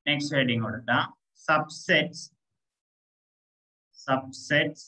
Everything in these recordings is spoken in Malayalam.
നെക്സ്റ്റ് ഹെഡിങ് കൊടുക്കാം subsets subsets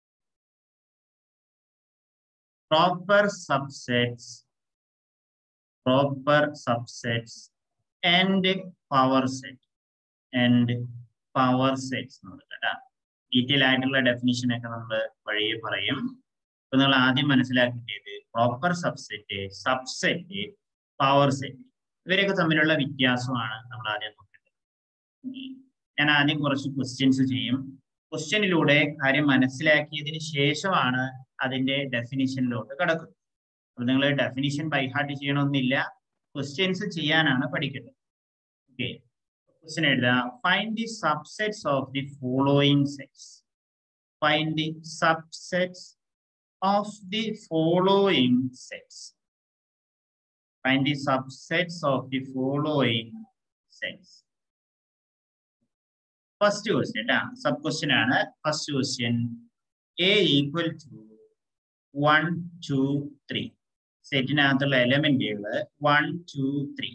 proper subsets proper subsets and power set and power sets എന്ന് കൊടുക്കട്ടാ ഡീറ്റെയിൽ ആയിട്ടുള്ള ഡെഫിനിഷൻ ഒക്കെ നമ്മൾ വഴിയെ പറയും ഇപ്പൊ നിങ്ങൾ ആദ്യം മനസ്സിലാക്കേണ്ടത് proper subset subset power set ഇവരൊക്കെ തമ്മിലുള്ള വ്യത്യാസമാണ് നമ്മൾ ആദ്യം നോക്കേണ്ടത് ഞാൻ ആദ്യം കുറച്ച് ക്വസ്റ്റ്യൻസ് ചെയ്യും ക്വസ്റ്റ്യനിലൂടെ കാര്യം മനസ്സിലാക്കിയതിന് ശേഷമാണ് അതിന്റെ ഡെഫിനിഷനിലോട്ട് കടക്കുന്നത് അപ്പൊ നിങ്ങൾ ഡെഫിനിഷൻ ബൈഹാർട്ട് ചെയ്യണമെന്നില്ല ക്വസ്റ്റ്യൻസ് ചെയ്യാനാണ് പഠിക്കേണ്ടത് ഓക്കെ ക്വസ്റ്റ്യൻ എഴുതാം find the subsets of the following sets find the subsets of the following sets find the subsets of the following sets. First question, sub question ആണ് first question A equal to one two three സെറ്റിനകത്തുള്ള എലമെന്റുകൾ one two three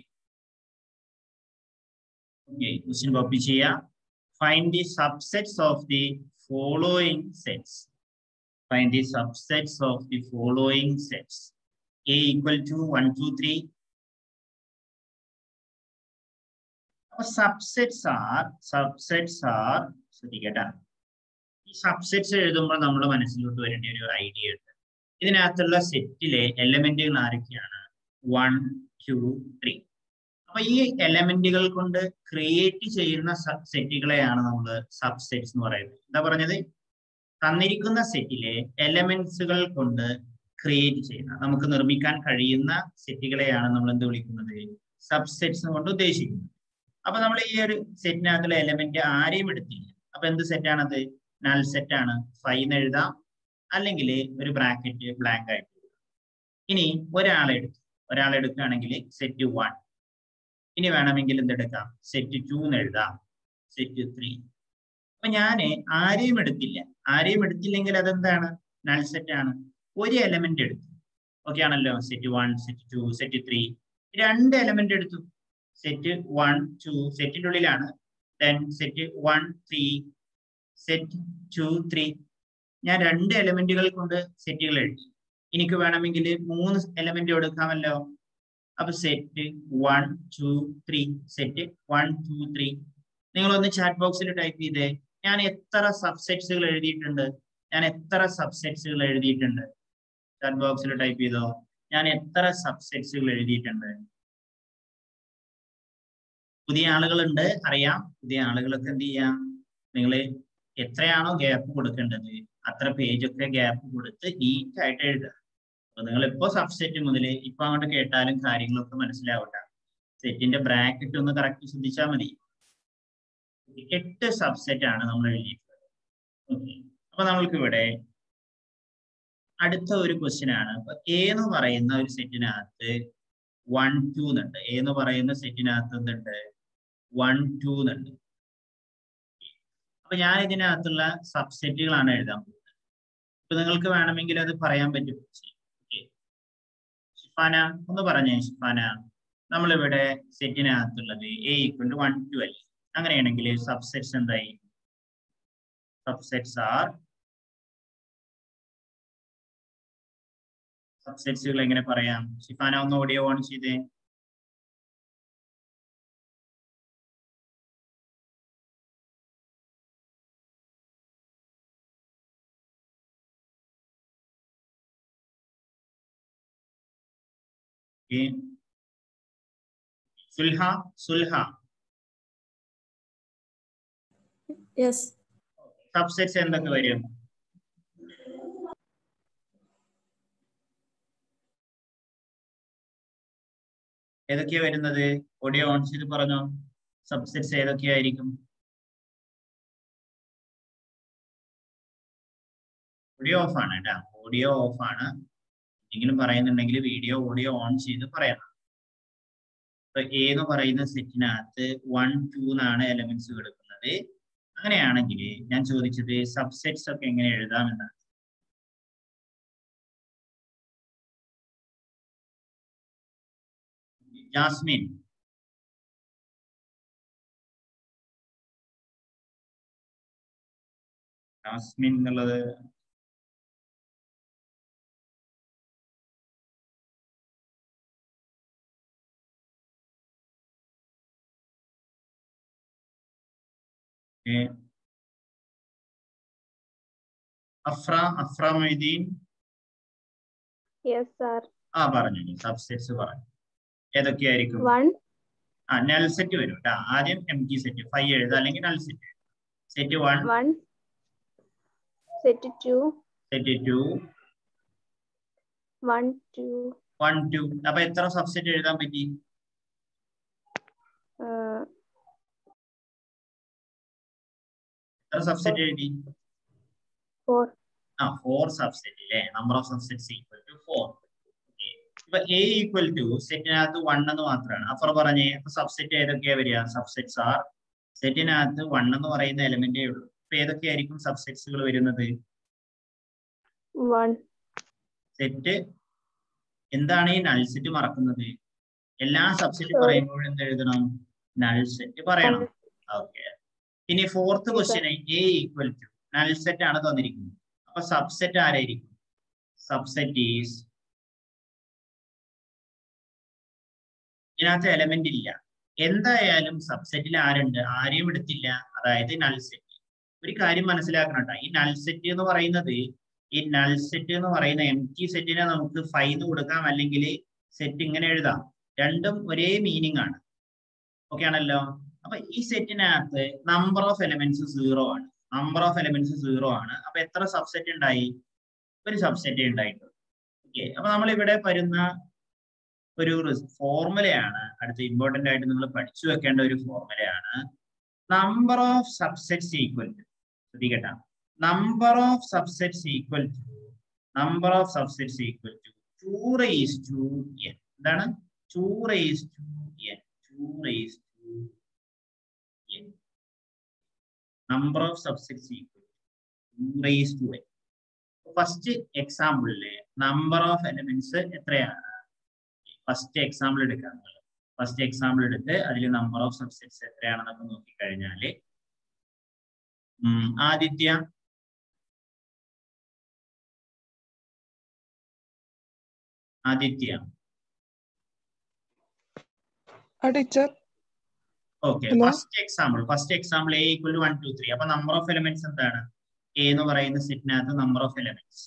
okay question copy ചെയ്യാം find the subsets of the following sets find the subsets of the following sets A equal to 1, 2, 3. Our subsets are, subsets are, ശ്രദ്ധിക്കട്ടെ ഈ സബ്സെറ്റ്സ് എഴുതുമ്പോൾ നമ്മുടെ മനസ്സിലോട്ട് വരേണ്ട ഒരു ഐഡിയ ഉണ്ട് ഇതിനകത്തുള്ള സെറ്റിലെ എലമെന്റുകൾ ആരൊക്കെയാണ് വൺ ടു ത്രീ അപ്പൊ ഈ എലമെന്റുകൾ കൊണ്ട് ക്രിയേറ്റ് ചെയ്യുന്ന സെറ്റുകളെയാണ് നമ്മൾ സബ്സെറ്റ്സ് എന്ന് പറയുന്നത് എന്താ പറഞ്ഞത് തന്നിരിക്കുന്ന സെറ്റിലെ എലമെന്റ്സുകൾ കൊണ്ട് ക്രിയേറ്റ് ചെയ്യുന്ന നമുക്ക് നിർമ്മിക്കാൻ കഴിയുന്ന സെറ്റുകളെയാണ് നമ്മൾ എന്ത് വിളിക്കുന്നത് സബ്സെറ്റ്സ് കൊണ്ട് ഉദ്ദേശിക്കുന്നത് അപ്പൊ നമ്മൾ ഈ ഒരു സെറ്റിനകത്തുള്ള എലമെന്റ് ആരെയും എടുത്തില്ല അപ്പൊ എന്ത് സെറ്റാണത് നൾ സെറ്റ് ആണ് ഫൈവ് എന്ന് എഴുതാം അല്ലെങ്കിൽ ഒരു ബ്രാക്കറ്റ് ബ്ലാങ്ക് ആയിട്ട് ഇനി ഒരാളെ എടുത്തു ഒരാളെ എടുക്കുകയാണെങ്കിൽ സെറ്റ് വൺ ഇനി വേണമെങ്കിൽ എന്തെടുക്കാം സെറ്റ് ടു എന്ന് എഴുതാം സെറ്റ് ത്രീ അപ്പൊ ഞാന് ആരെയും എടുത്തില്ല ആരെയും എടുത്തില്ലെങ്കിൽ അതെന്താണ് നൾ സെറ്റ് ആണ് ഒരു എലമെന്റ് എടുത്തു ഓക്കെ ആണല്ലോ set one set to set three രണ്ട് എലമെന്റ് എടുത്തു സെറ്റ് വൺ ടു സെറ്റിന്റെ ഉള്ളിലാണ് then set one three set two three ഞാൻ രണ്ട് എലമെന്റുകൾ കൊണ്ട് സെറ്റുകൾ എഴുതി എനിക്ക് വേണമെങ്കിൽ മൂന്ന് എലമെന്റ് എടുക്കാമല്ലോ അപ്പൊ set one two three set one two three നിങ്ങളൊന്ന് ചാറ്റ് ബോക്സിൽ ടൈപ്പ് ചെയ്തേ ഞാൻ എത്ര സബ്സെറ്റ്സുകൾ എഴുതിയിട്ടുണ്ട് ഞാൻ എത്ര സബ്സെറ്റ്സുകൾ എഴുതിയിട്ടുണ്ട് ചാറ്റ് ബോക്സിൽ ടൈപ്പ് ചെയ്തോ ഞാൻ എത്ര സബ്സെറ്റ്സുകൾ എഴുതിയിട്ടുണ്ട് പുതിയ ആളുകളുണ്ട് അറിയാം പുതിയ ആളുകളൊക്കെ എന്ത് ചെയ്യാം നിങ്ങൾ എത്രയാണോ ഗ്യാപ്പ് കൊടുക്കേണ്ടത് അത്ര പേജൊക്കെ ഗ്യാപ്പ് കൊടുത്ത് നീറ്റ് ആയിട്ട് എഴുതുക അപ്പൊ നിങ്ങൾ ഇപ്പോ സബ്സെറ്റ് മുതൽ ഇപ്പൊ അങ്ങോട്ട് കേട്ടാലും കാര്യങ്ങളൊക്കെ മനസ്സിലാവട്ടെ സെറ്റിന്റെ ബ്രാക്കറ്റ് ഒന്ന് കറക്റ്റ് ശ്രദ്ധിച്ചാൽ മതി എട്ട് സബ്സെറ്റ് ആണ് നമ്മൾ എഴുതിയിട്ടുള്ളത് ഓക്കെ അപ്പൊ നമ്മൾക്ക് ഇവിടെ അടുത്ത ഒരു ക്വസ്റ്റ്യൻ ആണ് അപ്പൊ എ എന്ന് പറയുന്ന ഒരു സെറ്റിനകത്ത് വൺ ടു എന്നുണ്ട് എ എന്ന് പറയുന്ന സെറ്റിനകത്ത് എന്തുണ്ട് വൺ ടു എന്നുണ്ട് അപ്പൊ ഞാൻ ഇതിനകത്തുള്ള സബ്സെറ്റുകളാണ് എഴുതാൻ പോകുന്നത് ഇപ്പൊ നിങ്ങൾക്ക് വേണമെങ്കിൽ അത് പറയാൻ പറ്റും ഷിഫാന ഒന്ന് പറഞ്ഞേ ഷിഫാന നമ്മളിവിടെ സെറ്റിനകത്തുള്ളത് A equal to one two അല്ലേ അങ്ങനെയാണെങ്കിൽ സബ്സെറ്റ്സ് എന്തായി സബ്സെറ്റ്സ് ആർ സബ്സെറ്റ്സുകൾ എങ്ങനെ പറയാം ഷിഫാന ഒന്ന് ഓഡിയോ ഓൺ ചെയ്തേ സുൽഹ സുൽഹ യെസ് സബ്സെറ്റ്സ് എന്തൊക്കെ വരും ഏതൊക്കെയാ വരുന്നത് ഓഡിയോ ഓൺ ചെയ്ത് പറഞ്ഞോ സബ്സെറ്റ്സ് ഏതൊക്കെയായിരിക്കും ഓഡിയോ ഓഫ് ആണ് കേട്ടോ ഓഡിയോ ഓഫ് ആണ് എന്തെങ്കിലും പറയുന്നുണ്ടെങ്കിൽ വീഡിയോ ഓഡിയോ ഓൺ ചെയ്ത് പറയണം ഇപ്പൊ എ എന്ന് പറയുന്ന സെറ്റിനകത്ത് വൺ ടു എന്നാണ് എലമെന്റ്സ് കൊടുക്കുന്നത് അങ്ങനെയാണെങ്കിൽ ഞാൻ ചോദിച്ചത് സബ്സെറ്റ്സ് ഒക്കെ എങ്ങനെ എഴുതാം എന്നാണ് ജാസ്മിൻ ജാസ്മിൻ എന്നുള്ളത് ഏ, അഫ്ര അഫ്ര മൊയ്തീൻ Yes, sir. ആ പറഞ്ഞു സബ്സെറ്റ്സ് പറഞ്ഞു ഏതൊക്കെയായിരിക്കും One, ആ നൽ സെറ്റ് വരും കേട്ടോ ആദ്യം എം ടി സെറ്റ് ഫൈവ് എഴുതുക അല്ലെങ്കിൽ null set set one one. Set two, set two one, two. One two അപ്പൊ എത്ര സബ്സെറ്റ് എഴുതാൻ പറ്റി Uh, എത്ര സബ്സെറ്റ് എഴുതി four. ആ ഫോർ സബ്സെറ്റ് അല്ലേ number of subsets equal to four ഇപ്പൊ എ ഈക്വൽ ടു സെറ്റിനകത്ത് വൺ എന്ന് മാത്രമാണ് അഫർ പറഞ്ഞേ സബ്സെറ്റ് ഏതൊക്കെയാ വരിക സബ്സെറ്റ്സ് ആർ സെറ്റിനകത്ത് വൺ എന്ന് പറയുന്ന എലമെന്റേ ഉള്ളൂ അപ്പൊ ഏതൊക്കെയായിരിക്കും സബ്സെറ്റ്സുകൾ വരുന്നത് One. സെറ്റ് എന്താണ് ഈ നൾ സെറ്റ് മറക്കുന്നത് എല്ലാ സബ്സെറ്റ് Sorry. പറയുമ്പോഴും എന്ത് എഴുതണം നൾ സെറ്റ് പറയണം ഓക്കെ ഇനി fourth Yes, sir. Question A equal to null set ആണ് തന്നിരിക്കുന്നത് അപ്പൊ സബ്സെറ്റ് ആരായിരിക്കും സബ്സെറ്റ് ഈസ് ഇതിനകത്ത് എലമെന്റ് ഇല്ല എന്തായാലും സബ്സെറ്റിൽ ആരുണ്ട് ആരെയും എടുത്തില്ല അതായത് നൾ സെറ്റ് ഒരു കാര്യം മനസ്സിലാക്കണം കേട്ടോ ഈ നൾ സെറ്റ് എന്ന് പറയുന്നത് ഈ നൾ സെറ്റ് എന്ന് പറയുന്ന എം ടി സെറ്റിനെ നമുക്ക് ഫൈവ് കൊടുക്കാം അല്ലെങ്കിൽ സെറ്റ് ഇങ്ങനെ എഴുതാം രണ്ടും ഒരേ മീനിങ് ആണ് ഓക്കെ ആണല്ലോ അപ്പൊ ഈ സെറ്റിനകത്ത് നമ്പർ ഓഫ് എലമെന്റ്സ് സീറോ ആണ് നമ്പർ ഓഫ് എലമെന്റ്സ് സീറോ ആണ് അപ്പൊ എത്ര സബ്സെറ്റ് ഉണ്ടായി ഒരു സബ്സെറ്റ് ഉണ്ടായിട്ടുള്ളൂ ഓക്കെ അപ്പൊ നമ്മൾ ഇവിടെ വരുന്ന ഒരു ഫോർമുലയാണ് അടുത്ത ഇമ്പോർട്ടന്റ് ആയിട്ട് നിങ്ങൾ പഠിച്ചു വെക്കേണ്ട ഒരു ഫോർമുലയാണ് number of subsets equal to ശ്രദ്ധിക്കട്ടെ number of subsets equal to number of subsets equal to two raise to N എന്താണ് two raise to N two raise to N number of subsets equal to raise to N first എക്സാമ്പിളില് നമ്പർ ഓഫ് എലമെന്റ്സ് എത്രയാണ് ഫസ്റ്റ് എക്സാമ്പിൾ എടുക്കാം ഫസ്റ്റ് എക്സാമ്പിൾ എടുത്ത് അതിൽ നമ്പർ ഓഫ് സബ്സെറ്റ്സ് എത്രയാണെന്നൊക്കെ നോക്കിക്കഴിഞ്ഞാല് ഉം, ആദിത്യ ആദിത്യ ആ teacher okay Hello. First example first example A equal one two three അപ്പൊ നമ്പർ ഓഫ് എലമെന്റ്സ് എന്താണ് എ എന്ന് പറയുന്ന സെറ്റിനകത്ത് നമ്പർ ഓഫ് എലമെന്റ്സ്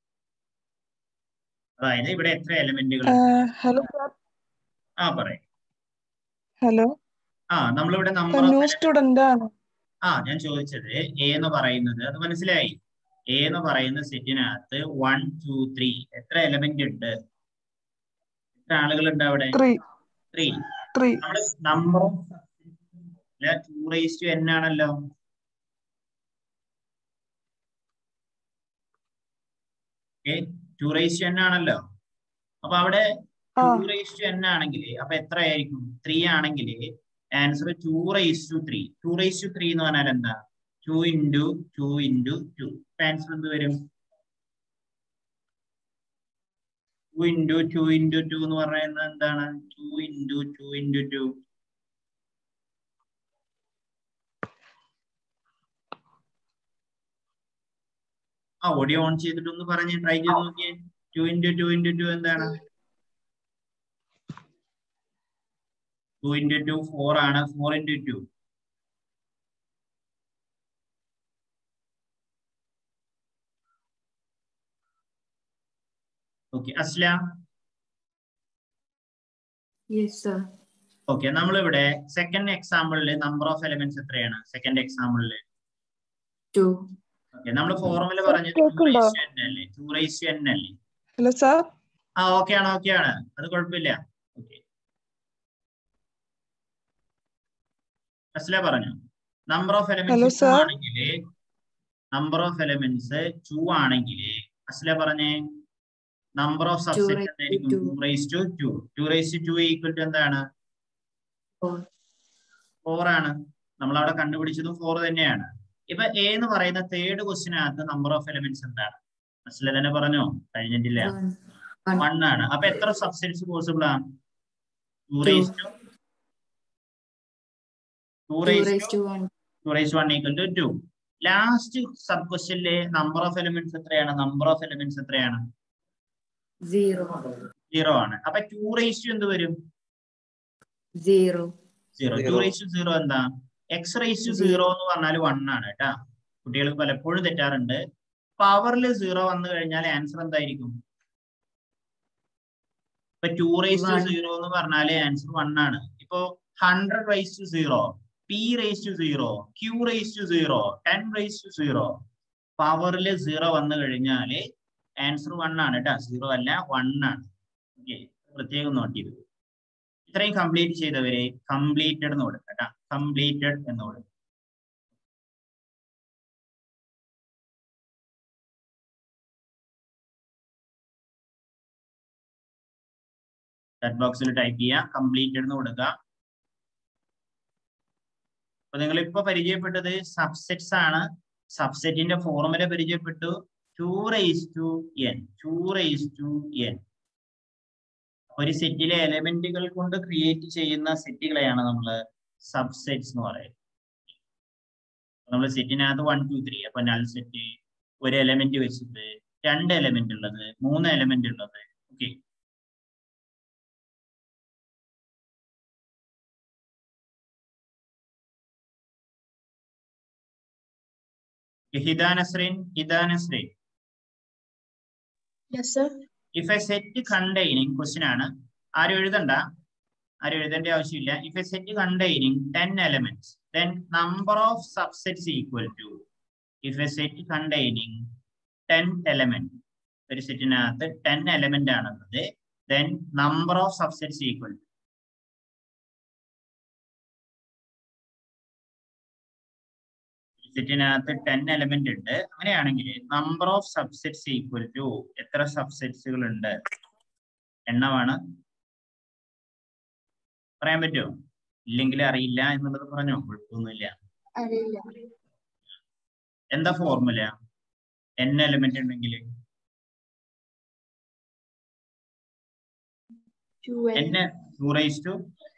അതായത് ഇവിടെ എത്ര എലമെന്റുകൾ ഹലോ സാർ ആ പറയും ഹലോ ആ നമ്മളിവിടെ നമ്പർ ന്യൂ ഓഫ് സ്റ്റുഡന്റ് ആണ് ആ ഞാൻ ചോദിച്ചത് എ എന്ന് പറയുന്നത് അത് മനസ്സിലായി എ എന്ന് പറയുന്ന സെറ്റിനകത്ത് വൺ ടു ത്രീ എത്ര എലമെന്റ് ഉണ്ട് എത്ര ആളുകളുണ്ട് അവിടെ ത്രീ ത്രീ ത്രീ നമ്മള് number two raise to n ആണല്ലോ ടു റേസ് ടു എൻ ആണല്ലോ അപ്പൊ അവിടെ ആ ടു റേസ് ടു എൻ ആണെങ്കിൽ അപ്പൊ എത്ര ആയിരിക്കും ത്രീ ആണെങ്കിൽ answer two raise to three two raise to three എന്ന് പറഞ്ഞാൽ എന്താ two into two into two answer എന്ത് വരും two into two into two എന്ന് പറയുന്നത് എന്താണ് two into two into two ആ ഓഡിയോ ഓൺ ചെയ്തിട്ട് ഒന്ന് പറഞ്ഞ് ട്രൈ ചെയ്ത് നോക്കിയേ two into two into two എന്താണ് ടു ഇൻറ്റു ടു ഫോർ ആണ് four into two okay Aslam Yes, sir. Okay നമ്മളിവിടെ സെക്കൻഡ് എക്സാമ്പിളിൽ നമ്പർ ഓഫ് എലിമെന്റ്സ് എത്രയാണ് സെക്കൻഡ് എക്സാമ്പിളിൽ Two. ഓക്കെ നമ്മൾ ഫോർമുല Sir, പറഞ്ഞത് കേൾക്കുന്നുണ്ടോ? അല്ലേ ടു റൈസ് എൻ അല്ലേ ഹലോ സാർ ആ ഓക്കെ ആണ് ഓക്കെ ആണ് അത് കുഴപ്പമില്ല ഓക്കെ അസ്ല പറഞ്ഞു number of Hello, elements two sir. ആണെങ്കിൽ നമ്പർ ഓഫ് എലിമെന്റ്സ് ടു ആണെങ്കിൽ അസ്ല പറഞ്ഞേ number of subset raised to എന്തായിരിക്കും two. Two raise to two two raise to two equal to എന്താണ് Four. ഫോർ ആണ് നമ്മൾ അവിടെ കണ്ടുപിടിച്ചതും ഫോർ തന്നെയാണ് ഇപ്പൊ എ എന്ന് പറയുന്ന തേർഡ് ക്വസ്റ്റിനകത്ത് നമ്പർ ഓഫ് എലിമെന്റ്സ് എന്താണ് അസ്ല തന്നെ പറഞ്ഞോ കഴിഞ്ഞിട്ടില്ല One. One. വൺ ആണ് അപ്പൊ എത്ര സബ്സെറ്റ്സ് പോസിബിൾ ആണ് two Two. Raise to two Two raise raised to to one. Two raise one equal to two last sub ക്വസ്റ്റ്യനിലെ നമ്പർ ഓഫ് എലിമെന്റ്സ് എത്രയാണ് നമ്പർ ഓഫ് എലിമെന്റ്സ് എത്രയാണ് Zero. സീറോ ആണ് അപ്പൊ ടു റേസ് ടു എന്ത് വരും Zero. Zero two Zero. Raise to zero എന്താ എക്സ് റേസ് ടു സീറോ എന്ന് പറഞ്ഞാൽ വൺ ആണ് കേട്ടാ കുട്ടികൾ പലപ്പോഴും തെറ്റാറുണ്ട് പവറിൽ സീറോ വന്നു കഴിഞ്ഞാൽ ആൻസർ എന്തായിരിക്കും ഇപ്പൊ two raise to One. Zero എന്ന് പറഞ്ഞാല് ആൻസർ വൺ ആണ് ഇപ്പൊ hundred raise to zero P raise to zero Q raise to zero ten raise to zero പവറിൽ സീറോ വന്നു കഴിഞ്ഞാല് ആൻസർ വൺ ആണ് കേട്ടാ സീറോ അല്ല വൺ ആണ് ഓക്കെ പ്രത്യേകം നോട്ട് ചെയ്തു ഇത്രയും കംപ്ലീറ്റ് ചെയ്തവരെ കംപ്ലീറ്റഡ് എന്ന് കൊടുക്കുക കേട്ടാ കംപ്ലീറ്റഡ് എന്ന് കൊടുക്കുക ചാറ്റ് ബോക്സിൽ ടൈപ്പ് ചെയ്യുക കംപ്ലീറ്റഡ് എന്ന് കൊടുക്കുക അപ്പൊ നിങ്ങൾ ഇപ്പൊ പരിചയപ്പെട്ടത് സബ്സെറ്റ്സ് ആണ് സബ്സെറ്റിന്റെ ഫോർമുല പരിചയപ്പെട്ടു two raise to N two raise to n ഒരു സെറ്റിലെ എലമെന്റുകൾ കൊണ്ട് ക്രിയേറ്റ് ചെയ്യുന്ന സെറ്റുകളെയാണ് നമ്മൾ സബ്സെറ്റ്സ് എന്ന് പറയുന്നത് നമ്മൾ സെറ്റിനകത്ത് വൺ ടു ത്രീ അപ്പൊ നൾ സെറ്റ് ഒരു എലമെന്റ് വെച്ചിട്ട് രണ്ട് എലമെന്റ് ഉള്ളത് മൂന്ന് എലമെന്റ് ഉള്ളത് okay ഹിദാനസ്രീൻ ഹിദാനസ്രീൻ Yes, sir. If A set containing question ആണ് ആരും എഴുതണ്ട ആരും എഴുതേണ്ട ആവശ്യമില്ല if A set containing ten elements then number of subsets equal to if A set containing ten element ഒരു സെറ്റിനകത്ത് ടെൻ എലമെന്റ് ആണുള്ളത് then number of subsets equal to സെറ്റിനകത്ത് ten element ഉണ്ട് അങ്ങനെയാണെങ്കിൽ number of subsets equal to എത്ര സബ്സെറ്റ്സുകൾ ഉണ്ട് എണ്ണമാണ് പറയാൻ പറ്റുമോ ഇല്ലെങ്കിൽ അറിയില്ല എന്നുള്ളത് പറഞ്ഞോ കുഴപ്പമൊന്നുമില്ല അറിയില്ല എന്താ ഫോർമുല എൻ എലമെന്റ് ഉണ്ടെങ്കിൽ two N two raise to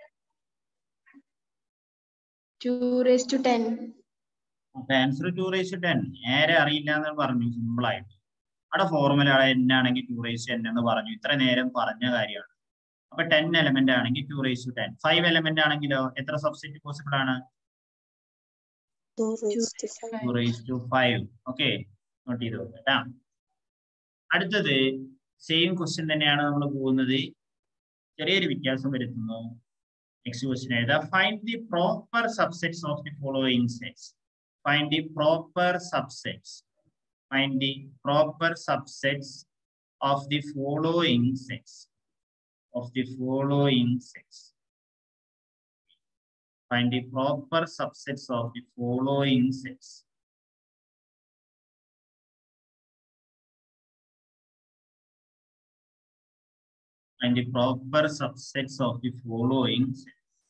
two raise to ten answer two raise ten നേരെ അറിയില്ല എന്ന് പറഞ്ഞു സിമ്പിൾ ആയിട്ട് അവിടെ ഫോർമുല എൻ ആണെങ്കിൽ ടു റൈസ് ടെൻ എന്ന് പറഞ്ഞു ഇത്ര നേരം പറഞ്ഞ കാര്യമാണ് അപ്പൊ ടെൻ എലമെന്റ് ആണെങ്കിൽ two raise to ten five element ആണെങ്കിലോ എത്ര സബ്സെറ്റ് പോസിബിൾ ആണ് two raise to five okay note ചെയ്ത് കേട്ടാ അടുത്തത് സെയിം ക്വസ്റ്റ്യൻ തന്നെയാണ് നമ്മൾ പോകുന്നത് ചെറിയൊരു വ്യത്യാസം വരുത്തുന്നു നെക്സ്റ്റ് ക്വസ്റ്റ്യൻ എഴുതാം find the proper subsets of the following sets find the proper subsets find the proper subsets of the following sets of the following sets find the proper subsets of the following sets find the proper subsets of the following sets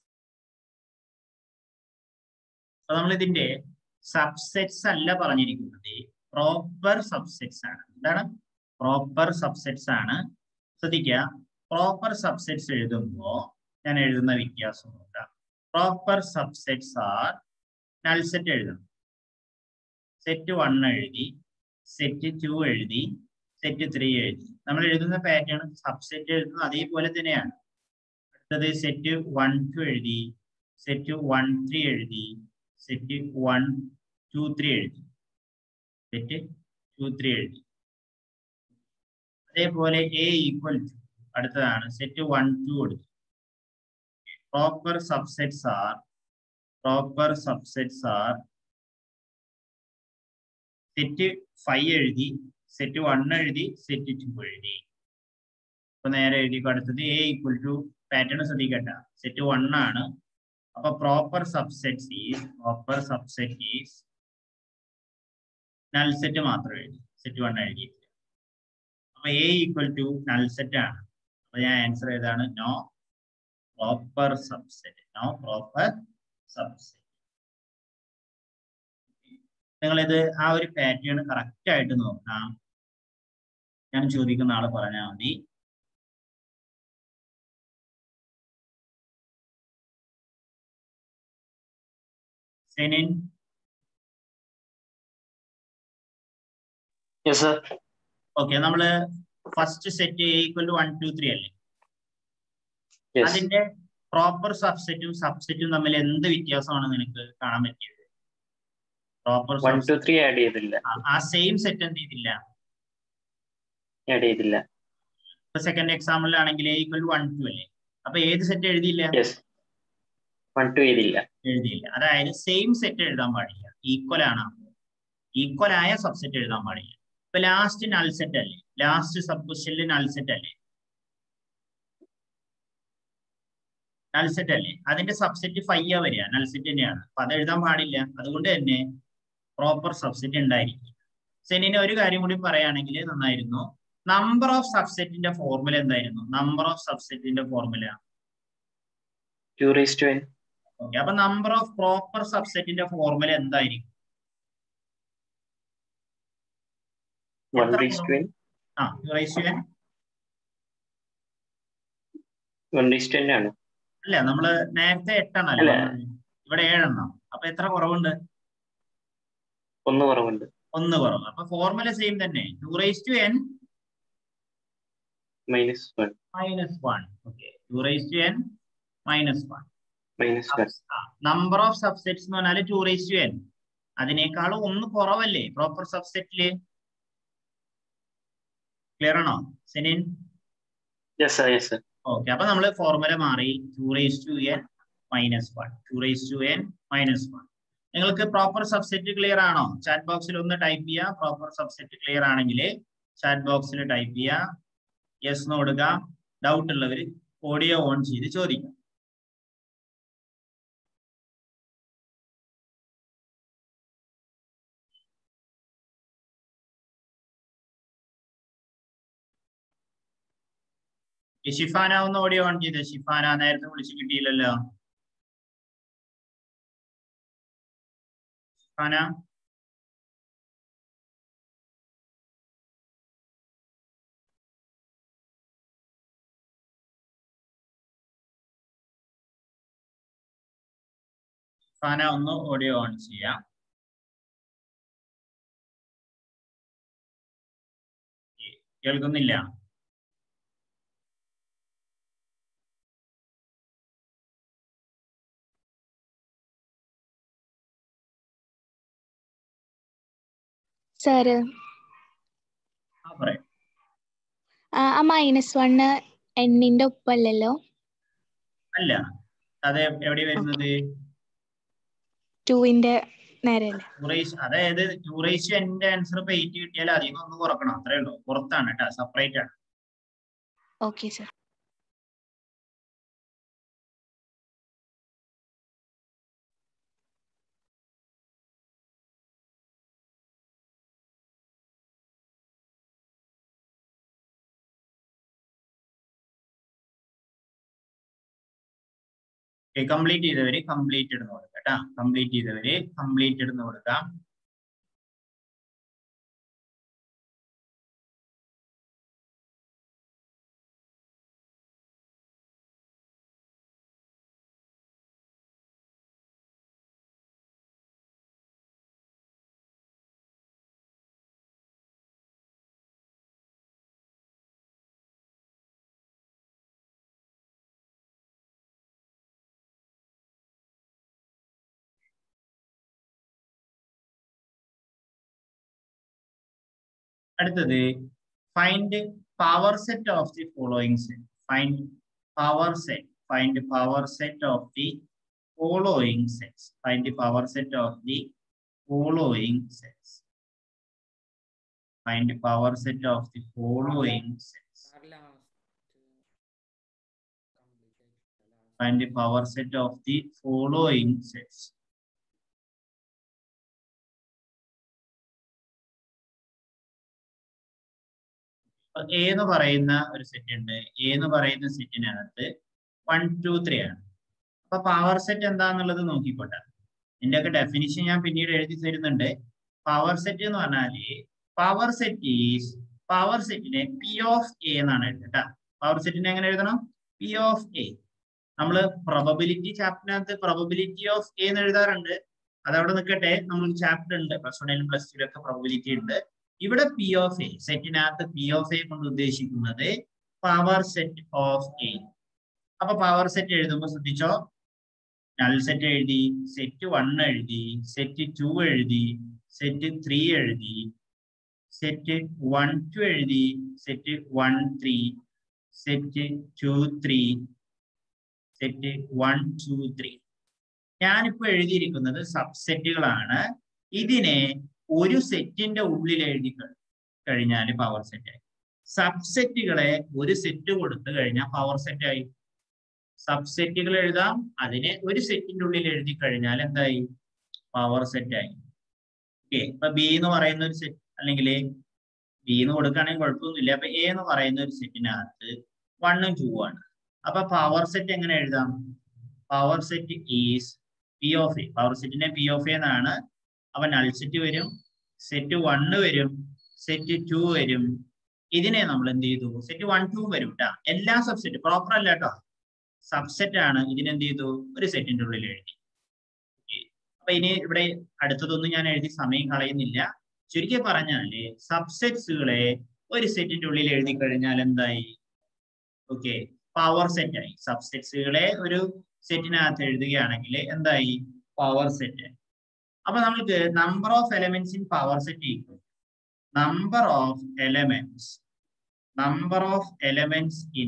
അപ്പൊ നമ്മൾ ഇതിന്റെ സബ്സെറ്റ്സ് അല്ല പറഞ്ഞിരിക്കുന്നത് പ്രോപ്പർ സബ്സെറ്റ്സ് ആണ് എന്താണ് പ്രോപ്പർ സബ്സെറ്റ്സ് ആണ് ശ്രദ്ധിക്കുക പ്രോപ്പർ സബ്സെറ്റ്സ് എഴുതുമ്പോ ഞാൻ എഴുതുന്ന വ്യത്യാസം നോക്കാം proper subsets are null set എഴുതണം സെറ്റ് വൺ എഴുതി സെറ്റ് ടു എഴുതി സെറ്റ് ത്രീ എഴുതി നമ്മൾ എഴുതുന്ന പാറ്റേൺ സബ്സെറ്റ് എഴുതുന്നത് അതേപോലെ തന്നെയാണ് അടുത്തത് സെറ്റ് വൺ ടു എഴുതി സെറ്റ് വൺ ത്രീ എഴുതി സെറ്റ് വൺ ടു ത്രീ എഴുതി സെറ്റ് ടു ത്രീ എഴുതി അതേപോലെ എ ഈക്വൽ ടു അടുത്തതാണ് സെറ്റ് വൺ ടു കൊടുത്തു proper subsets are proper subsets are set phi എഴുതി സെറ്റ് വൺ എഴുതി സെറ്റ് ടു എഴുതി അപ്പൊ നേരെ എഴുതി അടുത്തത് എ ഈക്വൽ ടു പാറ്റേൺ ശ്രദ്ധിക്കട്ട സെറ്റ് വൺ ആണ് അപ്പൊ proper subsets is proper subset is null set മാത്രം എഴുതി സെറ്റ് വൺ എഴുതിയിട്ടില്ല അപ്പൊ A equal to null set ആണ് അപ്പൊ ഞാൻ ആൻസർ ഏതാണ് no proper subset no proper subset നിങ്ങളിത് ആ ഒരു പാറ്റേൺ കറക്റ്റ് ആയിട്ട് നോക്കാം ഞാൻ ചോദിക്കുന്ന ആള് പറഞ്ഞാൽ മതി സെനിൻ യെസ് സർ ഓക്കെ നമ്മള് first set A equal to one two three അല്ലേ യെസ് അതിന്റെ പ്രോപ്പർ സബ്സെറ്റും സബ്സെറ്റും തമ്മിൽ എന്ത് വ്യത്യാസമാണ് നിനക്ക് കാണാൻ പറ്റിയത് proper one two three add ചെയ്തില്ല ആ സെയിം സെറ്റ് എന്ത് ചെയ്തില്ല ആഡ് ചെയ്തില്ല ഇപ്പൊ സെക്കൻഡ് എക്സാമ്പിളിലാണെങ്കിൽ A equal to one two അല്ലേ അപ്പൊ ഏത് സെറ്റ് എഴുതിയില്ല യെസ് വൺ ടു ചെയ്തില്ല എഴുതിയില്ല അതായത് സെയിം സെറ്റ് എഴുതാൻ പാടില്ല ഈക്വൽ ആണ് ഈക്വൽ ആയ സബ്സെറ്റ് എഴുതാൻ പാടില്ല ഇപ്പൊ ലാസ്റ്റ് നൾ സെറ്റ് അല്ലേ ലാസ്റ്റ് സബ് ക്വസ്റ്റ്യനിൽ നൾ സെറ്റ് അല്ലേ നൾ സെറ്റ് അല്ലേ അതിന്റെ സബ്സെറ്റ് ഫൈവ് വരിക നൾ സെറ്റ് തന്നെയാണ് അപ്പൊ അത് എഴുതാൻ പാടില്ല അതുകൊണ്ട് തന്നെ പ്രോപ്പർ സബ്സെറ്റ് ഉണ്ടായിരിക്കും സെനിന് ഒരു കാര്യം കൂടി പറയുകയാണെങ്കിൽ നന്നായിരുന്നു നമ്പർ ഓഫ് സബ്സെറ്റിന്റെ ഫോർമുല എന്തായിരുന്നു നമ്പർ ഓഫ് സബ്സെറ്റിന്റെ formula two raise to N okay അപ്പൊ നമ്പർ ഓഫ് പ്രോപ്പർ സബ്സെറ്റിന്റെ ഫോർമുല എന്തായിരിക്കും വൺ എത്ര റേസ് ടു എൻ ആ ratio one raise to N ആണ് അല്ല നമ്മള് നേരത്തെ എട്ടെണ്ണല്ലോ അല്ല. ഇവിടെ ഏഴെണ്ണം അപ്പൊ എത്ര കുറവുണ്ട് ഒന്ന് കുറവുണ്ട് ഒന്ന് കുറവ് അപ്പൊ ഫോർമുല സെയിം തന്നെ two raise to N minus one minus one okay two raise to N minus one minus one number of subsets എന്ന് പറഞ്ഞാൽ ടു റേസ് ടു എൻ അതിനേക്കാളും ഒന്ന് കുറവല്ലേ പ്രോപ്പർ സബ്സെറ്റില് ക്ലിയർ ആണോ സെനിൻ yes sir yes sir okay അപ്പൊ നമ്മള് ഫോർമുല മാറി two raise to N minus one two raise to N minus one നിങ്ങൾക്ക് പ്രോപ്പർ സബ്സെറ്റ് ക്ലിയർ ആണോ ചാറ്റ് ബോക്സിൽ ഒന്ന് ടൈപ്പ് ചെയ്യുക പ്രോപ്പർ സബ്സെറ്റ് ക്ലിയർ ആണെങ്കിൽ ചാറ്റ് ബോക്സിൽ ടൈപ്പ് ചെയ്യുക യെസ് എന്ന് കൊടുക്കുക ഡൗട്ട് ഉള്ളവർ ഓഡിയോ ഓൺ ചെയ്ത് ചോദിക്കാം ഈ ഷിഫാന ഒന്ന് ഓഡിയോ ഓൺ ചെയ്ത് ഷിഫാന നേരത്തെ വിളിച്ച് കിട്ടിയില്ലല്ലോ ഷിഫാന ഷിഫാന ഒന്ന് ഓഡിയോ ഓൺ ചെയ്യാം കേൾക്കുന്നില്ല സാറ് ആ പറയാം ആ മൈനസ് വണ്ണ് എണ്ണിന്റെ ഒപ്പമല്ലല്ലോ അല്ല അത് എവിടെ വരുന്നത് ടുവിന്റെ നേരെയല്ലേ ടൂറേസ് അതായത് ടൂറേസ് എന്റെ ആൻസർ ഇപ്പൊ എയ്റ്റ് കിട്ടിയാൽ അധികം ഒന്ന് കുറക്കണം അത്രേ ഉള്ളൂ പുറത്താണ് കേട്ടോ സെപ്പറേറ്റ് ആണ് ഓക്കെ സാർ കംപ്ലീറ്റ് ചെയ്തവര് കംപ്ലീറ്റ് ഇടുന്ന കൊടുക്കാം കേട്ടാ കംപ്ലീറ്റ് ചെയ്തവര് കംപ്ലീറ്റ് ഇടുന്ന കൊടുക്കാം അടുത്തത് find power set of the following set find power set find power set of the following sets find the power set of the following sets find power set of the following sets find the power set of the following sets. A എന്ന് പറയുന്ന ഒരു സെറ്റ് ഉണ്ട് എ എന്ന് പറയുന്ന സെറ്റിനകത്ത് വൺ ടു ത്രീ ആണ് അപ്പൊ പവർ സെറ്റ് എന്താന്നുള്ളത് നോക്കിക്കോട്ടെ ഇതിന്റെ ഒക്കെ ഡെഫിനിഷൻ ഞാൻ പിന്നീട് എഴുതി തരുന്നുണ്ട് പവർ സെറ്റ് എന്ന് പറഞ്ഞാല് പവർ സെറ്റ് ഈസ് പവർ സെറ്റിനെ പി ഓഫ് എ എന്നാണ് എഴുതുക പവർ സെറ്റിനെ എങ്ങനെ എഴുതണം പി ഓഫ് എ നമ്മള് പ്രൊബബിലിറ്റി ചാപ്റ്ററിനകത്ത് പ്രൊബബിലിറ്റി ഓഫ് എ എന്ന് എഴുതാറുണ്ട് അതവിടെ നിൽക്കട്ടെ നമ്മൾ ചാപ്റ്റർ ഉണ്ട് പ്ലസ് വണ്ണിലും പ്ലസ് ടുവിലും ഒക്കെ പ്രൊബബിലിറ്റി ഉണ്ട് ഇവിടെ പി ഓഫ് എ സെറ്റിനകത്ത് പി ഓഫ് എ കൊണ്ട് ഉദ്ദേശിക്കുന്നത് പവർ സെറ്റ് ഓഫ് എ അപ്പൊ പവർ സെറ്റ് എഴുതുമ്പോൾ ശ്രദ്ധിച്ചോ നൾ സെറ്റ് എഴുതി സെറ്റ് വൺ എഴുതി സെറ്റ് ടു എഴുതി സെറ്റ് ത്രീ എഴുതി സെറ്റ് വൺ ടു എഴുതി set one three set two three set one two three ഞാനിപ്പോ എഴുതിയിരിക്കുന്നത് സബ്സെറ്റുകളാണ് ഇതിനെ ഒരു സെറ്റിന്റെ ഉള്ളിൽ എഴുതി കഴിഞ്ഞാൽ പവർ സെറ്റ് ആയി സബ്സെറ്റുകളെ ഒരു സെറ്റ് കൊടുത്തു കഴിഞ്ഞാൽ പവർ സെറ്റ് ആയി സബ്സെറ്റുകൾ എഴുതാം അതിനെ ഒരു സെറ്റിന്റെ ഉള്ളിൽ എഴുതി കഴിഞ്ഞാൽ എന്തായി പവർ സെറ്റ് ആയി ഓക്കെ ഇപ്പൊ ബി എന്ന് പറയുന്ന ഒരു സെറ്റ് അല്ലെങ്കിൽ ബി എന്ന് കൊടുക്കുകയാണെങ്കിൽ കുഴപ്പമൊന്നുമില്ല അപ്പൊ എ എന്ന് പറയുന്ന ഒരു സെറ്റിനകത്ത് വണ്ണും ടൂ ആണ് അപ്പൊ പവർ സെറ്റ് എങ്ങനെ എഴുതാം power set is P of A power സെറ്റിന്റെ പി ഓഫ് എ എന്നാണ് അപ്പൊ നൾ സെറ്റ് വരും സെറ്റ് വണ്ണ് വരും സെറ്റ് ടു വരും ഇതിനെ നമ്മൾ എന്ത് ചെയ്തു സെറ്റ് വൺ ടു വരും കേട്ടോ എല്ലാ സബ്സെറ്റ് പ്രോപ്പർ അല്ല കേട്ടോ സബ്സെറ്റ് ആണ് ഇതിനെന്ത് ചെയ്തു ഒരു സെറ്റിന്റെ ഉള്ളിൽ എഴുതി അപ്പൊ ഇനി ഇവിടെ അടുത്തതൊന്നും ഞാൻ എഴുതി സമയം കളയുന്നില്ല ചുരുക്കി പറഞ്ഞാല് സബ്സെറ്റ്സുകളെ ഒരു സെറ്റിന്റെ ഉള്ളിൽ എഴുതി കഴിഞ്ഞാൽ എന്തായി ഓക്കെ പവർ സെറ്റ് ആയി സബ്സെറ്റ്സുകളെ ഒരു സെറ്റിനകത്ത് എഴുതുകയാണെങ്കിൽ എന്തായി പവർ സെറ്റ് അപ്പൊ നമ്മൾക്ക് number of elements in power set equal number of elements number of elements in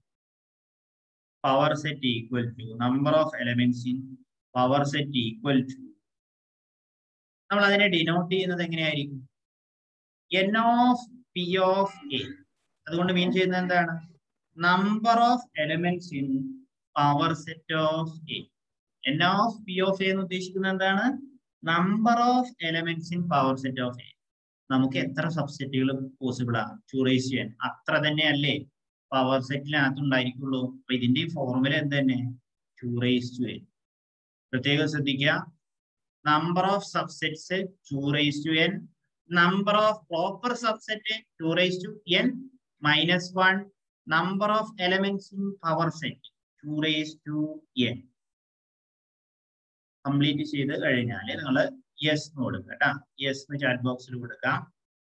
power set equal to number of elements in power set equal to നമ്മൾ അതിനെ ഡിനോട്ട് ചെയ്യുന്നത് എങ്ങനെയായിരിക്കും N of P of A അതുകൊണ്ട് മീൻ ചെയ്യുന്നത് എന്താണ് number of elements in power set of A N of P of A എന്ന് ഉദ്ദേശിക്കുന്നത് എന്താണ് number of elements in power set of A നമുക്ക് എത്ര സബ്സെറ്റുകൾ പോസിബിൾ ആണ് ചൂറേസ് ചെയ്യാൻ അത്ര തന്നെയല്ലേ പവർ സെറ്റിനകത്ത് ഉണ്ടായിരിക്കുള്ളൂ അപ്പൊ ഇതിന്റെ ഫോർമുല എന്ത് തന്നെ ചൂറേസ് ടു എൻ പ്രത്യേകം ശ്രദ്ധിക്കുക number of subsets two raise to N number of proper subset two raise to N minus one number of elements in power set two raise to N complete ചെയ്ത് കഴിഞ്ഞാൽ നിങ്ങൾ യെസ് എന്ന് കൊടുക്കുക കേട്ടോ യെസ് എന്ന് ചാറ്റ് ബോക്സിൽ കൊടുക്കാം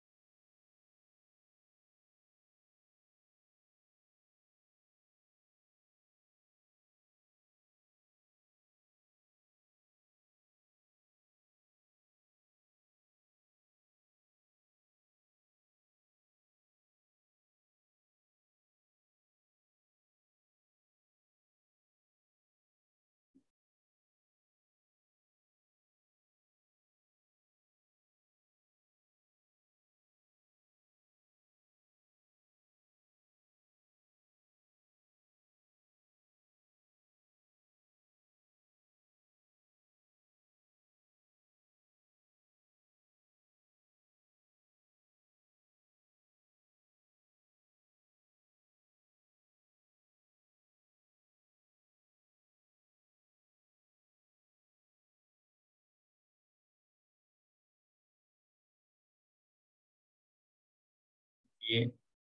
ഓക്കെ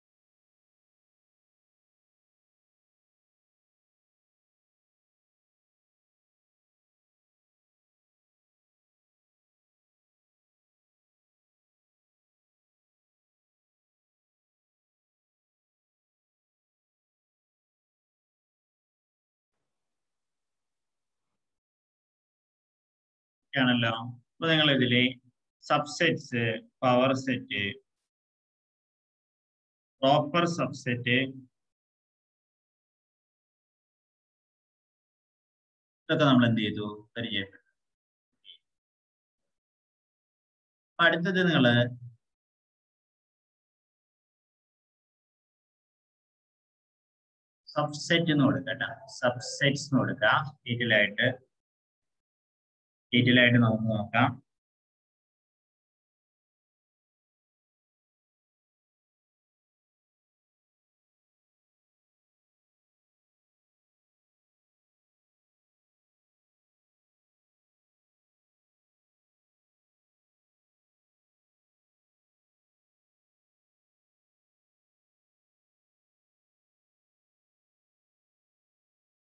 ആണല്ലോ അപ്പൊ നിങ്ങൾ ഇതിലെ subsets power set proper subset ഇതൊക്കെ നമ്മൾ എന്ത് ചെയ്തു പരിചയപ്പെട്ടു അപ്പൊ അടുത്തത് നിങ്ങള് സബ്സെറ്റ് എന്ന് കൊടുക്കുക കേട്ടോ സബ്സെറ്റ്സ് എന്ന് കൊടുക്കുക ഡീറ്റെയിൽ ആയിട്ട് ഡീറ്റെയിൽ ആയിട്ട് നമുക്ക് നോക്കാം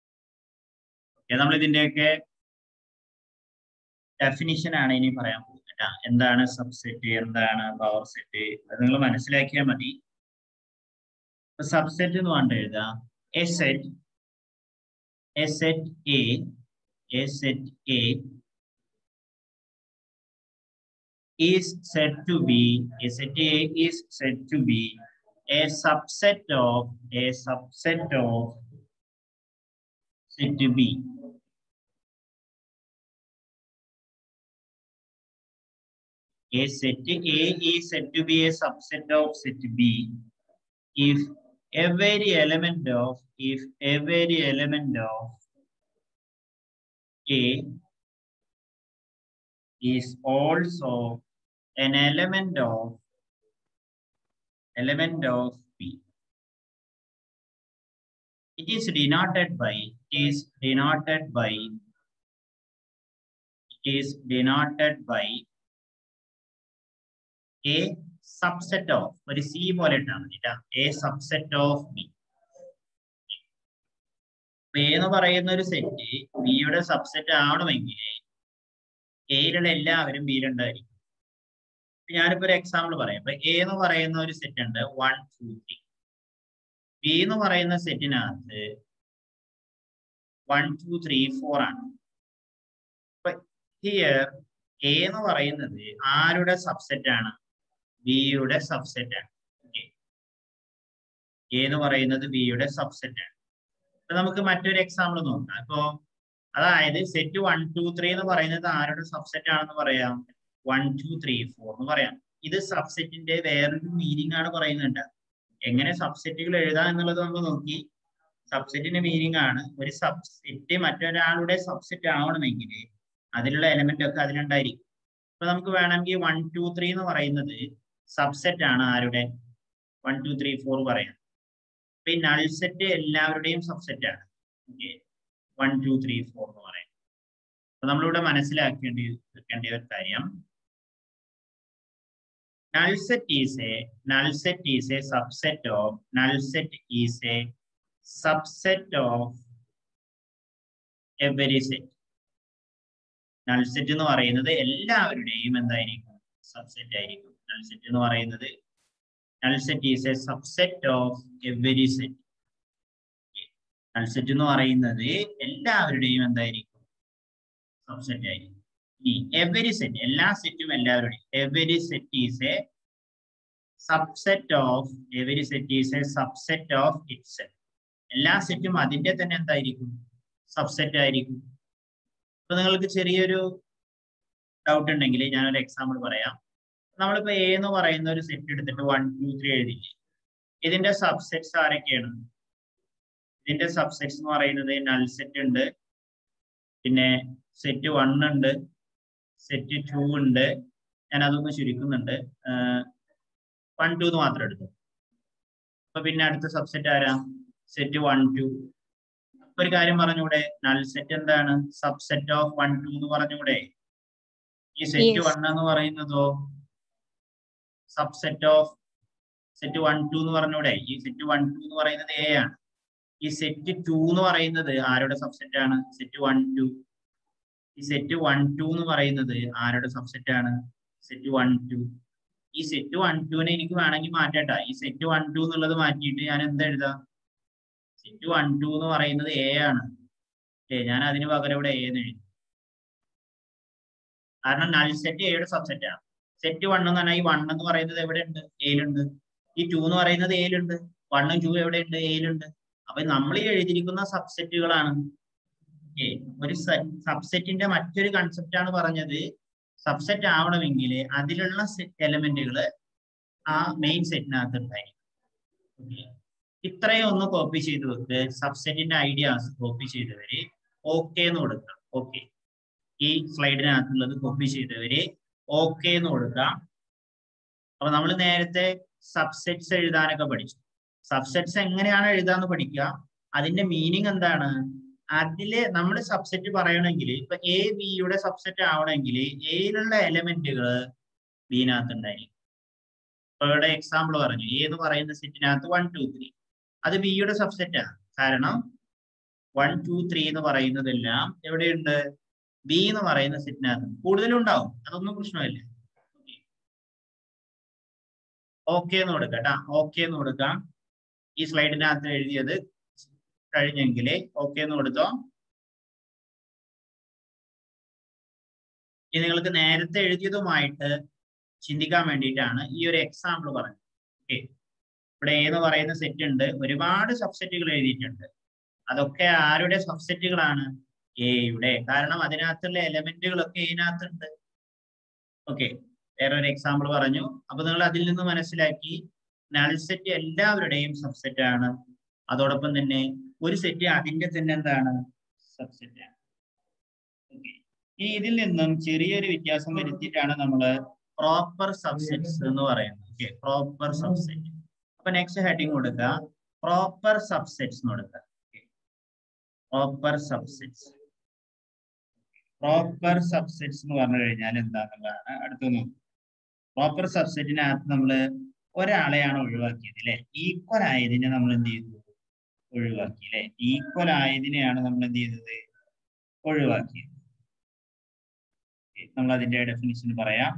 നമ്മൾ ഇതിന്റെയൊക്കെ ഡെഫിനിഷൻ ആണ് ഇനി പറയാൻ പോകുന്നത് കേട്ടാ എന്താണ് സബ്സെറ്റ് എന്താണ് പവർ സെറ്റ് അത് നിങ്ങൾ മനസ്സിലാക്കിയാൽ മതി സബ്സെറ്റ് എന്ന് പറഞ്ഞിട്ട് എഴുതാം a set a set a a set A is said to be a set A is said to be a subset of a subset of set B. A set A is said to be a subset of set B if every element of if every element of A is also an element of element of P. It is denoted by it is denoted by it is denoted by a subset of ഒരു സി പോലെ ഇട്ടാൽ മതി ട്ടാ. a subset of B. അപ്പൊ A എന്ന് പറയുന്ന ഒരു സെറ്റ് ബിയുടെ സബ്സെറ്റ് ആവണമെങ്കിൽ എയിലുള്ള എല്ലാവരും ബിയിലുണ്ടായിരിക്കും ഇപ്പൊ ഞാനിപ്പോ ഒരു എക്സാമ്പിൾ പറയാം ഇപ്പൊ എ എന്ന് പറയുന്ന ഒരു സെറ്റ് ഉണ്ട് വൺ ടു ത്രീ ബി എന്ന് പറയുന്ന സെറ്റിനകത്ത് വൺ ടു ത്രീ ഫോർ ആണ് അപ്പൊ ഹിയർ എ എന്ന് പറയുന്നത് ആരുടെ സബ്സെറ്റ് ആണ് ബിയുടെ സബ്സെറ്റ് ആണ് ഓക്കെ എ എന്ന് പറയുന്നത് ബിയുടെ സബ്സെറ്റ് ആണ് അപ്പൊ നമുക്ക് മറ്റൊരു എക്സാമ്പിൾ നോക്കാം ഇപ്പോ അതായത് സെറ്റ് വൺ ടു ത്രീ എന്ന് പറയുന്നത് ആരുടെ സബ്സെറ്റ് ആണെന്ന് പറയാം വൺ ടു ത്രീ ഫോർ എന്ന് പറയാം ഇത് സബ്സെറ്റിന്റെ വേറൊരു മീനിങ് ആണ് പറയുന്നുണ്ട് എങ്ങനെ സബ്സെറ്റുകൾ എഴുതാം എന്നുള്ളത് നമ്മൾ നോക്കി സബ്സെറ്റിന്റെ മീനിങ് ആണ് ഒരു സബ്സെറ്റ് മറ്റൊരാളുടെ സബ്സെറ്റ് ആവണമെങ്കിൽ അതിലുള്ള എലമെന്റ് ഒക്കെ അതിലുണ്ടായിരിക്കും അപ്പൊ നമുക്ക് വേണമെങ്കിൽ വൺ ടു ത്രീ എന്ന് പറയുന്നത് സബ്സെറ്റ് ആണ് ആരുടെ വൺ ടു ത്രീ ഫോർ പറയാം അപ്പൊ ഈ നൾ സെറ്റ് എല്ലാവരുടെയും സബ്സെറ്റ് ആണ് okay one two three four എന്ന് പറയും അപ്പൊ നമ്മളിവിടെ മനസ്സിലാക്കേണ്ടി വെക്കേണ്ട ഒരു കാര്യം null set is a null set is a subset of null set is a subset of every set null set എന്ന് പറയുന്നത് എല്ലാവരുടെയും എന്തായിരിക്കും സബ്സെറ്റ് ആയിരിക്കും null set എന്ന് പറയുന്നത് null set is a subset of every set null set എന്ന് പറയുന്നത് എല്ലാവരുടെയും എന്തായിരിക്കും സബ്സെറ്റ് ആയിരിക്കും ഇനി എവരി സെറ്റ് എല്ലാ സെറ്റും എല്ലാവരുടെയും every set is a subset of every set is a subset of its എല്ലാ സെറ്റും അതിന്റെ തന്നെ എന്തായിരിക്കും സബ്സെറ്റ് ആയിരിക്കും ഇപ്പൊ നിങ്ങൾക്ക് ചെറിയൊരു ഡൗട്ട് ഉണ്ടെങ്കിൽ ഞാനൊരു എക്സാമ്പിൾ പറയാം നമ്മളിപ്പോ എ എന്ന് പറയുന്ന ഒരു സെറ്റ് എടുത്തിട്ട് വൺ ടു ത്രീ എഴുതില്ലേ ഇതിന്റെ സബ്സെറ്റ്സ് ആരൊക്കെയാണ് ഇതിന്റെ സബ്സെറ്റ്സ് എന്ന് പറയുന്നത് നൾ സെറ്റ് ഉണ്ട് പിന്നെ സെറ്റ് വൺ ഉണ്ട് സെറ്റ് ടു ഉണ്ട് ഞാൻ അതൊന്ന് ചുരുക്കുന്നുണ്ട് വൺ ടു എന്ന് മാത്രം എടുത്തു അപ്പൊ പിന്നെ അടുത്ത സബ്സെറ്റ് ആരാ സെറ്റ് വൺ ടു ഒരു കാര്യം പറഞ്ഞൂടെ നൾ സെറ്റ് എന്താണ് സബ്സെറ്റ് ഓഫ് വൺ ടു എന്ന് പറഞ്ഞൂടെ ഈ സെറ്റ് Yes. വൺ എന്ന് പറയുന്നതോ subset of set one two എന്ന് പറഞ്ഞൂടെ ഈ സെറ്റ് വൺ ടു എന്ന് പറയുന്നത് എ ആണ് ഈ സെറ്റ് ടു എന്ന് പറയുന്നത് ആരുടെ സബ്സെറ്റ് ആണ് സെറ്റ് വൺ ടു ഈ സെറ്റ് വൺ ടു എന്ന് പറയുന്നത് ആരുടെ സബ്സെറ്റ് ആണ് സെറ്റ് വൺ ടു ഈ സെറ്റ് വൺ ടുവിനെ എനിക്ക് വേണമെങ്കിൽ മാറ്റണ്ട ഈ സെറ്റ് വൺ ടു എന്നുള്ളത് മാറ്റിയിട്ട് ഞാൻ എന്താ എഴുതാം സെറ്റ് വൺ ടു എന്ന് പറയുന്നത് എ ആണ് ഏ ഞാൻ അതിന് പകരം ഇവിടെ എ എന്ന് എഴുതി കാരണം നൾ സെറ്റ് എയുടെ സബ്സെറ്റ് ആണ് സെറ്റ് വൺ എന്ന് പറഞ്ഞാൽ ഈ വൺ എന്ന് പറയുന്നത് എവിടെ ഉണ്ട് എയിലുണ്ട് ഈ ടു എന്ന് പറയുന്നത് എയിലുണ്ട് വണ്ണും ടു എവിടെ ഉണ്ട് എയിലുണ്ട് അപ്പൊ നമ്മൾ ഈ എഴുതിയിരിക്കുന്ന സബ്സെറ്റുകളാണ് ഓക്കെ ഒരു സബ്സെറ്റിന്റെ മറ്റൊരു കൺസെപ്റ്റ് ആണ് പറഞ്ഞത് സബ്സെറ്റ് ആവണമെങ്കിൽ അതിലുള്ള എലമെന്റുകൾ ആ മെയിൻ സെറ്റിനകത്ത് ഉണ്ടായിരിക്കും Okay. ഇത്രയും ഒന്ന് കോപ്പി ചെയ്ത് വെക്ക് സബ്സെറ്റിന്റെ ഐഡിയാസ് കോപ്പി ചെയ്തവര് ഓക്കെ എന്ന് കൊടുക്കാം ഓക്കെ ഈ സ്ലൈഡിനകത്തുള്ളത് കോപ്പി ചെയ്തവര് ഓക്കെ എന്ന് കൊടുക്കാം അപ്പൊ നമ്മൾ നേരത്തെ സബ്സെറ്റ്സ് എഴുതാനൊക്കെ പഠിച്ചു സബ്സെറ്റ്സ് എങ്ങനെയാണ് എഴുതാന്ന് പഠിക്കുക അതിന്റെ മീനിങ് എന്താണ് അതില് നമ്മൾ സബ്സെറ്റ് പറയണമെങ്കിൽ ഇപ്പൊ എ ബിയുടെ സബ്സെറ്റ് ആവണമെങ്കിൽ എയിലുള്ള എലമെന്റുകൾ ബിനകത്ത് ഉണ്ടായിരിക്കും ഇപ്പൊ ഇവിടെ എക്സാമ്പിൾ പറഞ്ഞു എ എന്ന് പറയുന്ന സെറ്റിനകത്ത് വൺ ടു ത്രീ അത് ബിയുടെ സബ്സെറ്റ് ആണ് കാരണം വൺ ടു ത്രീ എന്ന് പറയുന്നതെല്ലാം എവിടെയുണ്ട് ബി എന്ന് പറയുന്ന സെറ്റിനകത്ത് കൂടുതലും ഉണ്ടാവും അതൊന്നും പ്രശ്നമില്ല ഓക്കെ എന്ന് കൊടുക്കാം കേട്ടാ ഓക്കെ എന്ന് കൊടുക്കാം ഈ സ്ലൈഡിനകത്ത് എഴുതിയത് കഴിഞ്ഞെങ്കിൽ ഓക്കെ എന്ന് കൊടുത്തോ ഇനി നിങ്ങൾക്ക് നേരത്തെ എഴുതിയതുമായിട്ട് ചിന്തിക്കാൻ വേണ്ടിയിട്ടാണ് ഈ ഒരു എക്സാമ്പിൾ പറഞ്ഞത് ഓക്കെ ഇവിടെ എ എന്ന് പറയുന്ന സെറ്റ് ഉണ്ട് ഒരുപാട് സബ്സെറ്റുകൾ എഴുതിയിട്ടുണ്ട് അതൊക്കെ ആരുടെ സബ്സെറ്റുകളാണ് എയുടെ കാരണം അതിനകത്തുള്ള എലമെന്റുകളൊക്കെ ഇതിനകത്തുണ്ട് ഓക്കെ വേറെ ഒരു എക്സാമ്പിൾ പറഞ്ഞു അപ്പൊ നിങ്ങൾ അതിൽ നിന്ന് മനസ്സിലാക്കി നൾ സെറ്റ് എല്ലാവരുടെയും സബ്സെറ്റ് ആണ് അതോടൊപ്പം തന്നെ ഒരു സെറ്റ് അതിന്റെ തന്നെ എന്താണ് സബ്സെറ്റ് ആണ് ഓക്കെ ഇനി ഇതിൽ നിന്നും ചെറിയൊരു വ്യത്യാസം വരുത്തിയിട്ടാണ് നമ്മൾ പ്രോപ്പർ സബ്സെറ്റ്സ് എന്ന് പറയുന്നത് ഓക്കെ പ്രോപ്പർ സബ്സെറ്റ് അപ്പൊ നെക്സ്റ്റ് ഹെഡിങ് കൊടുക്കുക പ്രോപ്പർ സബ്സെറ്റ്സ് എന്ന് കൊടുക്കുക പ്രോപ്പർ സബ്സെറ്റ്സ് പ്രോപ്പർ സബ്സെറ്റ്സ് എന്ന് പറഞ്ഞു കഴിഞ്ഞാൽ എന്താണെന്നുള്ളതാണ് അടുത്ത നോക്കുക പ്രോപ്പർ സബ്സെറ്റിനകത്ത് നമ്മൾ ഒരാളെയാണ് ഒഴിവാക്കിയത് അല്ലെ ഈക്വൽ ആയതിനെ നമ്മൾ എന്ത് ചെയ്തു ഒഴിവാക്കി അല്ലെ ഈക്വൽ ആയതിനെയാണ് നമ്മൾ എന്ത് ചെയ്തത് ഒഴിവാക്കിയത് നമ്മൾ അതിന്റെ ഡെഫിനിഷൻ പറയാം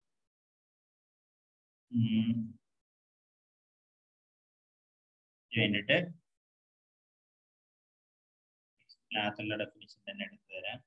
വേണ്ടിട്ട് ഇതിനകത്തുള്ള ഡെഫിനിഷൻ തന്നെ എടുത്തു തരാം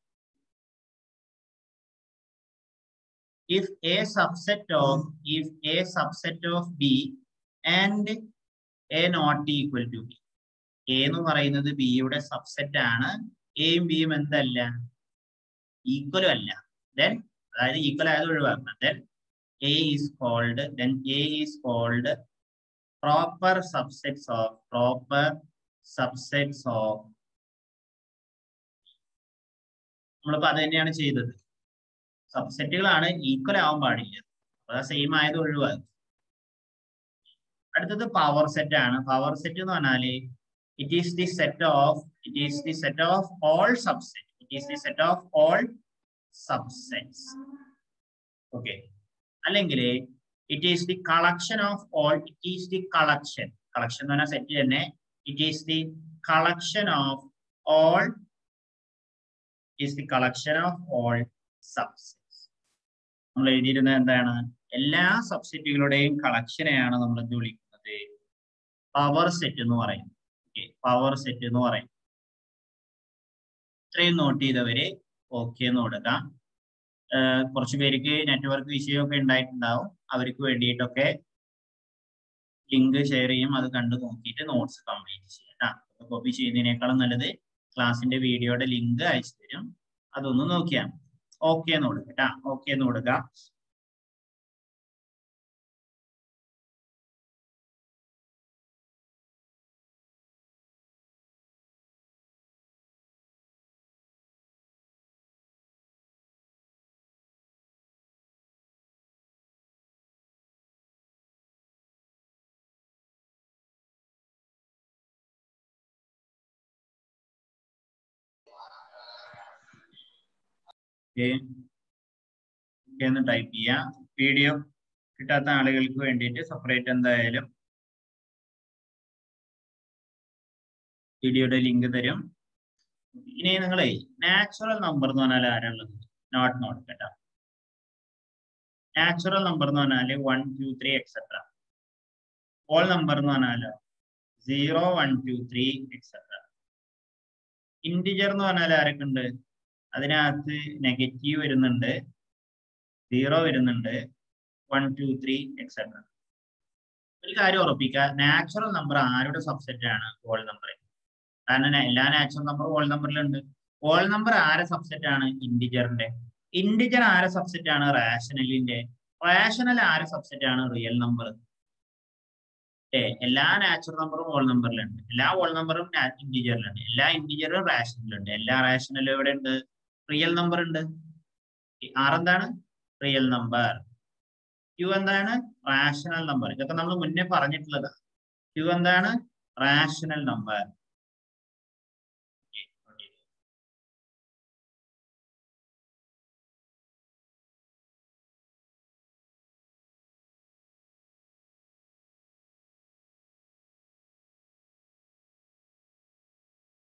if a subset of if a subset of b and a not equal to b a എന്ന് പറയുന്നത് b യുടെ സബ്സെറ്റ് ആണ് എയും ബിയും എന്തല്ല ഈക്വലും അല്ല ദെൻ അതായത് ഈക്വൽ ആയത് ഒഴിവാക്കണം then A is called then A is called proper subsets of proper subsets of നമ്മളിപ്പോ അത് തന്നെയാണ് ചെയ്തത് സബ്സെറ്റുകളാണ് ഈക്വൽ ആവാൻ പാടില്ല അപ്പൊ സെയിം ആയത് ഒഴിവാക്കി അടുത്തത് പവർ സെറ്റ് ആണ് പവർ സെറ്റ് എന്ന് പറഞ്ഞാല് it is the set of it is the set of all subset it is the set of all subsets okay അല്ലെങ്കിൽ it is the collection of all it is the collection collection എന്ന് പറഞ്ഞാൽ സെറ്റ് തന്നെ it is the collection of all is the collection of all subset നമ്മൾ എഴുതിയിരുന്നത് എന്താണ് എല്ലാ സബ്സെറ്റുകളുടെയും കളക്ഷനെയാണ് നമ്മൾ എന്ത് വിളിക്കുന്നത് പവർ സെറ്റ് എന്ന് പറയുന്നത് ഓക്കെ പവർ സെറ്റ് എന്ന് പറയും ഇത്രയും നോട്ട് ചെയ്തവര് ഓക്കെ എന്ന് കൊടുക്കാം കുറച്ച് പേർക്ക് നെറ്റ്വർക്ക് വിഷയമൊക്കെ ഉണ്ടായിട്ടുണ്ടാവും അവർക്ക് വേണ്ടിയിട്ടൊക്കെ ലിങ്ക് ഷെയർ ചെയ്യും അത് കണ്ടു നോക്കിയിട്ട് നോട്ട്സ് കംപ്ലീറ്റ് ചെയ്യാം കേട്ടോ കോപ്പി ചെയ്യുന്നതിനേക്കാളും നല്ലത് ക്ലാസ്സിന്റെ വീഡിയോയുടെ ലിങ്ക് അയച്ചു തരും അതൊന്ന് നോക്കിയാൽ ഓക്കെ എന്ന് കൊടുക്കുക കേട്ടാ ഓക്കെ എന്ന് കൊടുക്കുക എന്ന് ടൈപ്പ് ചെയ്യാം വീഡിയോ കിട്ടാത്ത ആളുകൾക്ക് വേണ്ടിയിട്ട് സെപ്പറേറ്റ് എന്തായാലും വീഡിയോയുടെ ലിങ്ക് തരും ഇനി നിങ്ങളെ നാച്ചുറൽ നമ്പർ എന്ന് പറഞ്ഞാൽ ആരാളുള്ളത് നോട്ട് നോട്ട് കേട്ടോ നാച്ചുറൽ നമ്പർ എന്ന് പറഞ്ഞാല് one two three etcetera whole number എന്ന് പറഞ്ഞാലോ zero one two three etcetera integer എന്ന് പറഞ്ഞാൽ ആരൊക്കെ ഉണ്ട് അതിനകത്ത് നെഗറ്റീവ് വരുന്നുണ്ട് സീറോ വരുന്നുണ്ട് വൺ ടു ത്രീ എക്സെട്ര ഒരു കാര്യം ഉറപ്പിക്കുക നാച്ചുറൽ നമ്പർ ആരുടെ സബ്സെറ്റ് ആണ് ഹോൾ നമ്പർ കാരണം എല്ലാ നാച്ചുറൽ നമ്പർ ഹോൾ നമ്പറിലുണ്ട് ഹോൾ നമ്പർ ആരെ സബ്സെറ്റ് ആണ് ഇൻഡിജറിന്റെ ഇൻഡിജർ ആരെ സബ്സെറ്റ് ആണ് റാഷണലിന്റെ റാഷണൽ ആരെ സബ്സെറ്റ് ആണ് റിയൽ നമ്പർ ഏ എല്ലാ നാച്ചുറൽ നമ്പറും ഹോൾ നമ്പറിലുണ്ട് എല്ലാ ഹോൾ നമ്പറും ഇൻഡിജറിലുണ്ട് എല്ലാ ഇൻഡിജറും റാഷണലുണ്ട് എല്ലാ റാഷണലും എവിടെ ഉണ്ട് റിയൽ നമ്പർ ഉണ്ട് ആർ എന്താണ് റിയൽ നമ്പർ ക്യൂ എന്താണ് റാഷണൽ നമ്പർ ഇതൊക്കെ നമ്മൾ മുന്നേ പറഞ്ഞിട്ടുള്ളതാണ് ക്യൂ എന്താണ് റാഷണൽ നമ്പർ